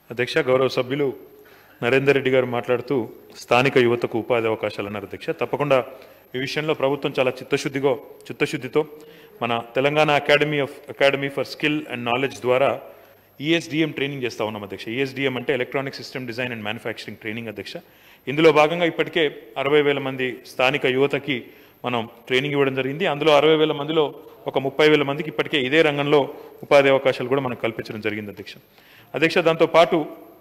అధ్యక్ష గౌరవ సభ్యులు నరేందర్ రెడ్డి గారు మాట్లాడుతూ స్థానిక యువతకు ఉపాధి అవకాశాలు అన్నారు అధ్యక్ష తప్పకుండా ఈ విషయంలో ప్రభుత్వం చాలా చిత్తశుద్ధిగా చిత్తశుద్ధితో మన Telangana academy of academy for skill and knowledge ద్వారా ఈఎస్డిఎం ట్రైనింగ్ చేస్తా ఉన్నాం అధ్యక్ష ఈఎస్డిఎం అంటే electronic system design and manufacturing training అధ్యక్ష ఇందులో భాగంగా ఇప్పటికే అరవై వేల మంది స్థానిక యువతకి మనం ట్రైనింగ్ ఇవ్వడం జరిగింది అందులో అరవై వేల మందిలో ఒక ముప్పై వేల మందికి ఇప్పటికే ఇదే రంగంలో ఉపాధి అవకాశాలు కూడా మనం కల్పించడం జరిగింది అధ్యక్ష అధ్యక్ష దాంతో పాటు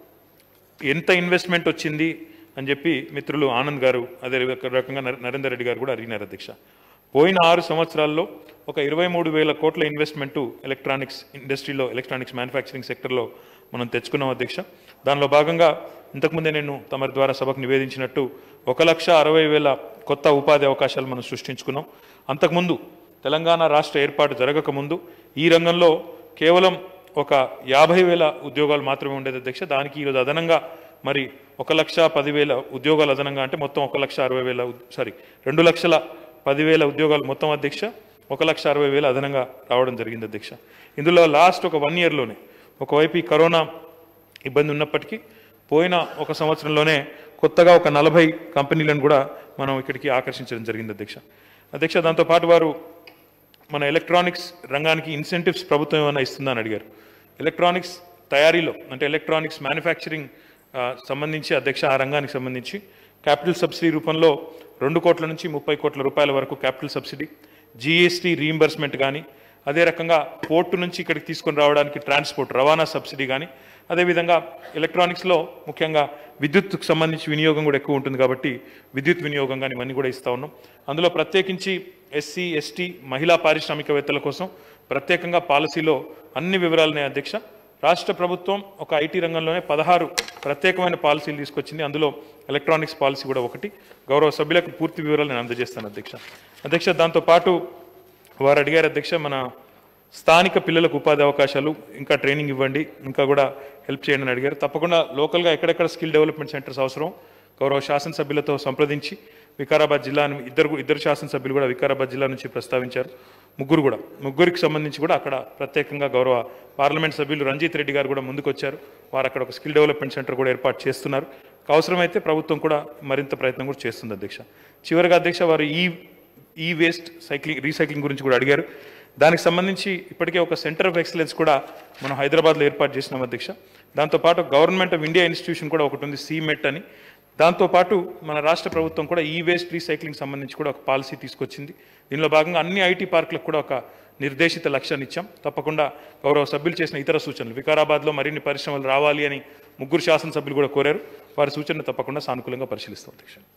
ఎంత ఇన్వెస్ట్మెంట్ వచ్చింది అని చెప్పి మిత్రులు ఆనంద్ గారు అదే రకంగా నర- నరేందర్ రెడ్డి గారు కూడా అడిగినారు అధ్యక్ష పోయిన ఆరు సంవత్సరాల్లో ఒక ఇరవై మూడు వేల కోట్ల ఇన్వెస్ట్మెంట్ ఎలక్ట్రానిక్స్ ఇండస్ట్రీలో ఎలక్ట్రానిక్స్ మ్యానుఫ్యాక్చరింగ్ సెక్టర్లో మనం తెచ్చుకున్నాం అధ్యక్ష దానిలో భాగంగా ఇంతకుముందే నేను తమరి ద్వారా సభకు నివేదించినట్టు ఒక లక్ష అరవై వేల కొత్త ఉపాధి అవకాశాలు మనం సృష్టించుకున్నాం అంతకుముందు తెలంగాణ రాష్ట్ర ఏర్పాటు జరగకముందు ఈ రంగంలో కేవలం ఒక యాభై వేల ఉద్యోగాలు మాత్రమే ఉండేది అధ్యక్ష దానికి ఈరోజు అదనంగా మరి ఒక లక్ష పదివేల ఉద్యోగాలు అదనంగా అంటే మొత్తం ఒక లక్ష అరవై వేల ఉద్- సారీ రెండు లక్షల పదివేల ఉద్యోగాలు మొత్తం అధ్యక్ష ఒక లక్ష అరవై వేలు అదనంగా రావడం జరిగింది అధ్యక్ష ఇందులో లాస్ట్ ఒక వన్ ఇయర్లోనే ఒకవైపు ఈ కరోనా ఇబ్బంది ఉన్నప్పటికీ పోయిన ఒక సంవత్సరంలోనే కొత్తగా ఒక నలభై కంపెనీలను కూడా మనం ఇక్కడికి ఆకర్షించడం జరిగింది అధ్యక్ష అధ్యక్ష దాంతోపాటు వారు మన ఎలక్ట్రానిక్స్ రంగానికి ఇన్సెంటివ్స్ ప్రభుత్వం ఏమైనా ఇస్తుందా అని అడిగారు ఎలక్ట్రానిక్స్ తయారీలో అంటే ఎలక్ట్రానిక్స్ మ్యానుఫ్యాక్చరింగ్ సంబంధించి అధ్యక్ష ఆ రంగానికి సంబంధించి క్యాపిటల్ సబ్సిడీ రూపంలో రెండు కోట్ల నుంచి ముప్పై కోట్ల రూపాయల వరకు క్యాపిటల్ సబ్సిడీ జీఎస్టీ రీయింబర్స్మెంట్ కానీ అదే రకంగా పోర్టు నుంచి ఇక్కడికి తీసుకొని రావడానికి ట్రాన్స్పోర్ట్ రవాణా సబ్సిడీ కానీ అదేవిధంగా ఎలక్ట్రానిక్స్లో ముఖ్యంగా విద్యుత్కు సంబంధించి వినియోగం కూడా ఎక్కువ ఉంటుంది కాబట్టి విద్యుత్ వినియోగం కానీ ఇవన్నీ కూడా ఇస్తా ఉన్నాం అందులో ప్రత్యేకించి ఎస్సీ ఎస్టీ మహిళా పారిశ్రామికవేత్తల కోసం ప్రత్యేకంగా పాలసీలో అన్ని వివరాలున్నాయి అధ్యక్ష రాష్ట్ర ప్రభుత్వం ఒక ఐటీ రంగంలోనే పదహారు ప్రత్యేకమైన పాలసీలు తీసుకొచ్చింది అందులో ఎలక్ట్రానిక్స్ పాలసీ కూడా ఒకటి గౌరవ సభ్యులకు పూర్తి వివరాలు నేను అందజేస్తాను అధ్యక్ష అధ్యక్ష దాంతోపాటు వారు అడిగారు అధ్యక్ష మన స్థానిక పిల్లలకు ఉపాధి అవకాశాలు ఇంకా ట్రైనింగ్ ఇవ్వండి ఇంకా కూడా హెల్ప్ చేయండి అని అడిగారు తప్పకుండా లోకల్గా ఎక్కడెక్కడ స్కిల్ డెవలప్మెంట్ సెంటర్స్ అవసరం గౌరవ శాసనసభ్యులతో సంప్రదించి వికారాబాద్ జిల్లా ను- ఇద్దరు ఇద్దరు శాసనసభ్యులు కూడా వికారాబాద్ జిల్లా నుంచి ప్రస్తావించారు ముగ్గురు కూడా ముగ్గురికి సంబంధించి కూడా అక్కడ ప్రత్యేకంగా గౌరవ పార్లమెంట్ సభ్యులు రంజిత్ రెడ్డి గారు కూడా ముందుకు వచ్చారు వారు అక్కడ ఒక స్కిల్ డెవలప్మెంట్ సెంటర్ కూడా ఏర్పాటు చేస్తున్నారు అవసరమైతే ప్రభుత్వం కూడా మరింత ప్రయత్నం కూడా చేస్తుంది అధ్యక్ష చివరిగా అధ్యక్ష వారు ఈ ఈ వేస్ట్ సైక్లింగ్ రీసైక్లింగ్ గురించి కూడా అడిగారు దానికి సంబంధించి ఇప్పటికే ఒక సెంటర్ ఆఫ్ ఎక్సలెన్స్ కూడా మనం హైదరాబాద్లో ఏర్పాటు చేసినాం అధ్యక్ష దాంతోపాటు గవర్నమెంట్ ఆఫ్ ఇండియా ఇన్స్టిట్యూషన్ కూడా ఒకటి ఉంది సీమెట్ అని దాంతోపాటు మన రాష్ట్ర ప్రభుత్వం కూడా ఈ వేస్ట్ రీసైక్లింగ్ సంబంధించి కూడా ఒక పాలసీ తీసుకొచ్చింది దీనిలో భాగంగా అన్ని ఐటీ పార్కులకు కూడా ఒక నిర్దేశిత లక్ష్యాన్ని ఇచ్చాం తప్పకుండా గౌరవ సభ్యులు చేసిన ఇతర సూచనలు వికారాబాద్లో మరిన్ని పరిశ్రమలు రావాలి అని ముగ్గురు శాసనసభ్యులు కూడా కోరారు వారి సూచనలు తప్పకుండా సానుకూలంగా పరిశీలిస్తాం అధ్యక్ష